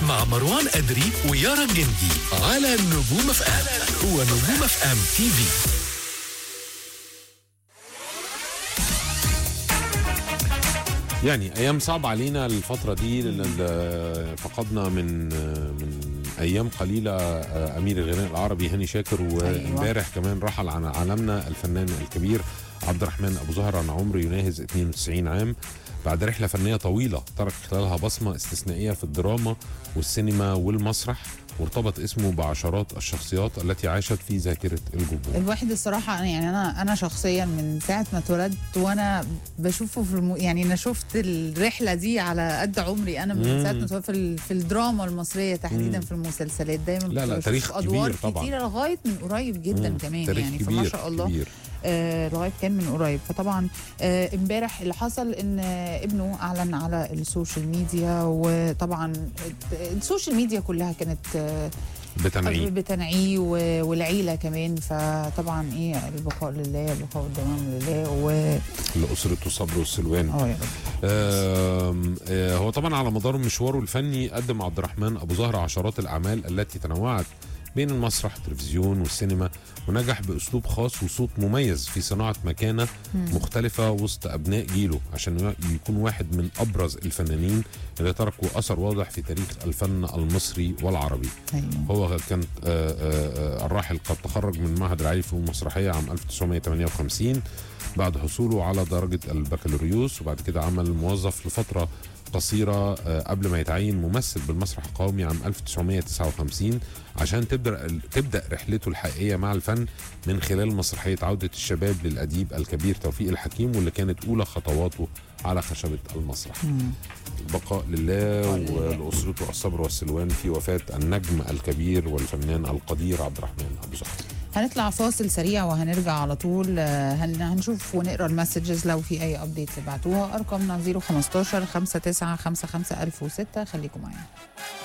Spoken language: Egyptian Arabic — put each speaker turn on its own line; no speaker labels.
مع مروان أدري ويارا الجندي على نجوم اف ام هو نجوم اف ام تي في
يعني ايام صعبه علينا الفتره دي لأن فقدنا من من ايام قليله امير الغناء العربي هاني شاكر وامبارح كمان رحل عن عالمنا الفنان الكبير عبد الرحمن ابو زهر عن عمر يناهز 92 عام بعد رحله فنيه طويله ترك خلالها بصمه استثنائيه في الدراما والسينما والمسرح وارتبط اسمه بعشرات الشخصيات التي عاشت في ذاكره الجمهور
الواحد الصراحه أنا يعني انا انا شخصيا من ساعه ما اتولدت وانا بشوفه في الم... يعني انا شفت الرحله دي على قد عمري انا من
مم.
ساعه ما اتولدت في, ال... في الدراما المصريه تحديدا
مم.
في المسلسلات دايما
لا، لا،
بشوف
تاريخ
ادوار
كبير طبعاً.
كتيره لغايه من قريب جدا
مم.
كمان
تاريخ
يعني
كبير
فما شاء الله
كبير
آه لغايه كان من قريب فطبعا آه امبارح اللي حصل ان آه ابنه اعلن على السوشيال ميديا وطبعا السوشيال ميديا كلها كانت آه
بتنعيم
بتنعيه و- والعيله كمان فطبعا ايه البقاء لله البقاء والدوام لله و
لاسرته صبر والسلوان
اه يا رب
آم، آه، هو طبعا على مدار مشواره الفني قدم عبد الرحمن ابو زهر عشرات الاعمال التي تنوعت بين المسرح التلفزيون والسينما ونجح باسلوب خاص وصوت مميز في صناعه مكانه مختلفه وسط ابناء جيله عشان يكون واحد من ابرز الفنانين اللي تركوا اثر واضح في تاريخ الفن المصري والعربي
ايوه
هو كان آه، آه، آه، الراحل قد تخرج من معهد العالي للفنون المسرحيه عام 1958 بعد حصوله على درجه البكالوريوس وبعد كده عمل موظف لفتره قصيرة آه، قبل ما يتعين ممثل بالمسرح القومي عام 1959 عشان تبدأ تبدأ رحلته الحقيقية مع الفن من خلال مسرحية عودة الشباب للأديب الكبير توفيق الحكيم واللي كانت أولى خطواته على خشبة المسرح
مم.
البقاء لله
البقاء لله.
ولأسرته الصبر والسلوان في وفاة النجم الكبير والفنان القدير عبد الرحمن أبو زهر
هنطلع فاصل سريع وهنرجع على طول آه، هن- هنشوف ونقرا المسجز لو في اي ابديت ابعتوها ارقامنا 015 59 55 1006 خليكم معانا